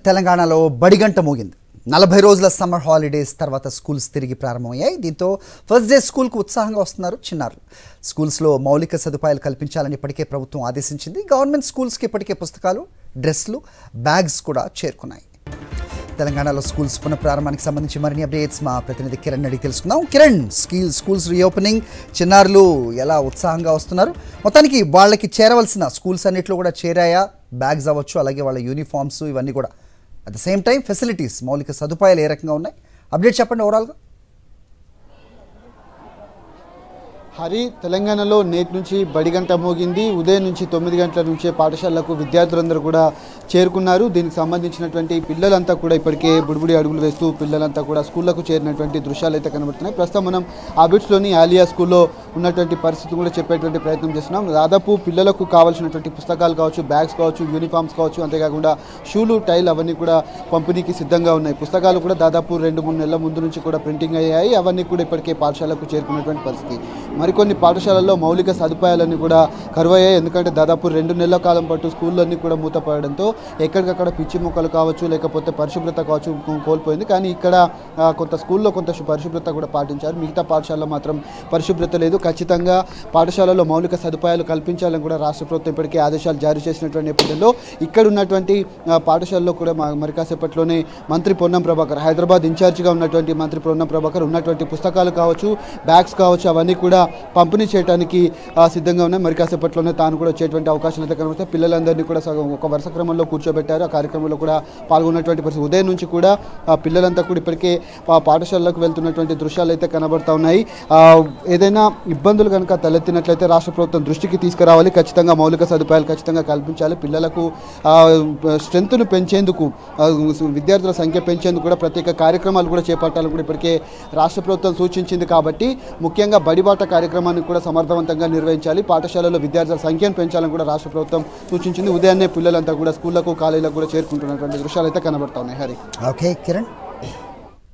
తెలంగాణలో బడిగంట మోగింది నలభై రోజుల సమ్మర్ హాలిడేస్ తర్వాత స్కూల్స్ తిరిగి ప్రారంభమయ్యాయి దీంతో ఫస్ట్ డే స్కూల్కు ఉత్సాహంగా వస్తున్నారు చిన్నారులు స్కూల్స్లో మౌలిక సదుపాయాలు కల్పించాలని ఇప్పటికే ప్రభుత్వం ఆదేశించింది గవర్నమెంట్ స్కూల్స్కి ఇప్పటికే పుస్తకాలు డ్రెస్లు బ్యాగ్స్ కూడా చేరుకున్నాయి తెలంగాణలో స్కూల్స్ పునఃప్రారంభానికి సంబంధించి మరిన్ని అప్డేట్స్ మా ప్రతినిధి కిరణ్ అడిగి తెలుసుకుందాం కిరణ్ స్కీల్ స్కూల్స్ రీఓపెనింగ్ చిన్నారులు ఎలా ఉత్సాహంగా వస్తున్నారు మొత్తానికి వాళ్ళకి చేరవలసిన స్కూల్స్ అన్నిట్లో కూడా చేరాయా బ్యాగ్స్ అవ్వచ్చు అలాగే వాళ్ళ యూనిఫామ్స్ ఇవన్నీ కూడా at the same time facilities మౌలిక సదుపాయాలు ఏ రకంగా ఉన్నాయి అప్డేట్ చెప్పండి ఓవరాల్గా హరి తెలంగాణలో నేటి నుంచి బడి గంట మోగింది ఉదయం నుంచి తొమ్మిది గంటల నుంచే పాఠశాలకు విద్యార్థులందరూ కూడా చేరుకున్నారు దీనికి సంబంధించినటువంటి పిల్లలంతా కూడా ఇప్పటికే బుడిబుడి అడుగులు వేస్తూ పిల్లలంతా కూడా స్కూళ్ళకు చేరినటువంటి దృశ్యాలు అయితే కనబడుతున్నాయి ప్రస్తుతం మనం అబిట్స్లోని ఆలియా స్కూల్లో ఉన్నటువంటి పరిస్థితి కూడా చెప్పేటువంటి ప్రయత్నం చేస్తున్నాం దాదాపు పిల్లలకు కావాల్సినటువంటి పుస్తకాలు కావచ్చు బ్యాగ్స్ కావచ్చు యూనిఫామ్స్ కావచ్చు అంతేకాకుండా షూలు టైల్ అవన్నీ కూడా పంపిణీకి సిద్ధంగా ఉన్నాయి పుస్తకాలు కూడా దాదాపు రెండు మూడు నెలల ముందు నుంచి కూడా ప్రింటింగ్ అయ్యాయి అవన్నీ కూడా ఇప్పటికే పాఠశాలకు చేరుకున్నటువంటి పరిస్థితి మరికొన్ని పాఠశాలల్లో మౌలిక సదుపాయాలన్నీ కూడా కరువయ్యాయి ఎందుకంటే దాదాపు రెండు నెలల కాలం పాటు స్కూళ్ళన్నీ కూడా మూతపడడంతో ఎక్కడికక్కడ పిచ్చి మొక్కలు కావచ్చు లేకపోతే పరిశుభ్రత కావచ్చు కో- కోల్పోయింది కానీ ఇక్కడ ఆ, కొంత స్కూల్లో కొంత శు- పరిశుభ్రత కూడా పాటించారు మిగతా పాఠశాలలో మాత్రం పరిశుభ్రత లేదు ఖచ్చితంగా పాఠశాలలో మౌలిక సదుపాయాలు కల్పించాలని కూడా రాష్ట్ర ప్రభుత్వం ఇప్పటికే ఆదేశాలు జారీ చేసినటువంటి నేపథ్యంలో ఇక్కడ ఉన్నటువంటి ఆ, పాఠశాలలో కూడా మా- మరి కాసేపట్లోనే మంత్రి పొన్నం ప్రభాకర్ హైదరాబాద్ ఇన్ఛార్జిగా ఉన్నటువంటి మంత్రి పొన్నం ప్రభాకర్ ఉన్నటువంటి పుస్తకాలు కావచ్చు బ్యాగ్స్ కావచ్చు అవన్నీ కూడా పంపిణీ చేయడానికి ఆ, సిద్ధంగా ఉన్నాయి మరి కాసేపట్లోనే తాను కూడా వచ్చేటువంటి అవకాశం అయితే కనబడితే పిల్లలందరినీ కూడా సగం ఒక వరుస క్రమంలో కూర్చోబెట్టారు ఆ కార్యక్రమంలో కూడా పాల్గొన్నటువంటి పరిస్థితి ఉదయం నుంచి కూడా ఆ పిల్లలంతా కూడా ఇప్పటికే పా- పాఠశాలలకు వెళ్తున్నటువంటి దృశ్యాలు అయితే కనబడతా ఉన్నాయి ఆ, ఏదైనా ఇబ్బందులు కనుక తలెత్తినట్లయితే రాష్ట్ర ప్రభుత్వం దృష్టికి తీసుకురావాలి ఖచ్చితంగా మౌలిక సదుపాయాలు ఖచ్చితంగా కల్పించాలి పిల్లలకు స్ట్రెంత్ను పెంచేందుకు ఆ, విద్యార్థుల సంఖ్య పెంచేందుకు కూడా ప్రత్యేక కార్యక్రమాలు కూడా చేపట్టాలని కూడా ఇప్పటికే రాష్ట్ర ప్రభుత్వం సూచించింది కాబట్టి ముఖ్యంగా బడిబాట కార్యక్రమాన్ని కూడా సమర్థవంతంగా నిర్వహించాలి పాఠశాలలో విద్యార్థుల సంఖ్యను పెంచాలని కూడా రాష్ట్ర ప్రభుత్వం సూచించింది ఉదయాన్నే పిల్లలంతా కూడా స్కూళ్లకు కాలేజీలకు కూడా చేరుకుంటున్నటువంటి దృశ్యాలు అయితే కనబడతా ఉన్నాయి హరి ఓకే కిరణ్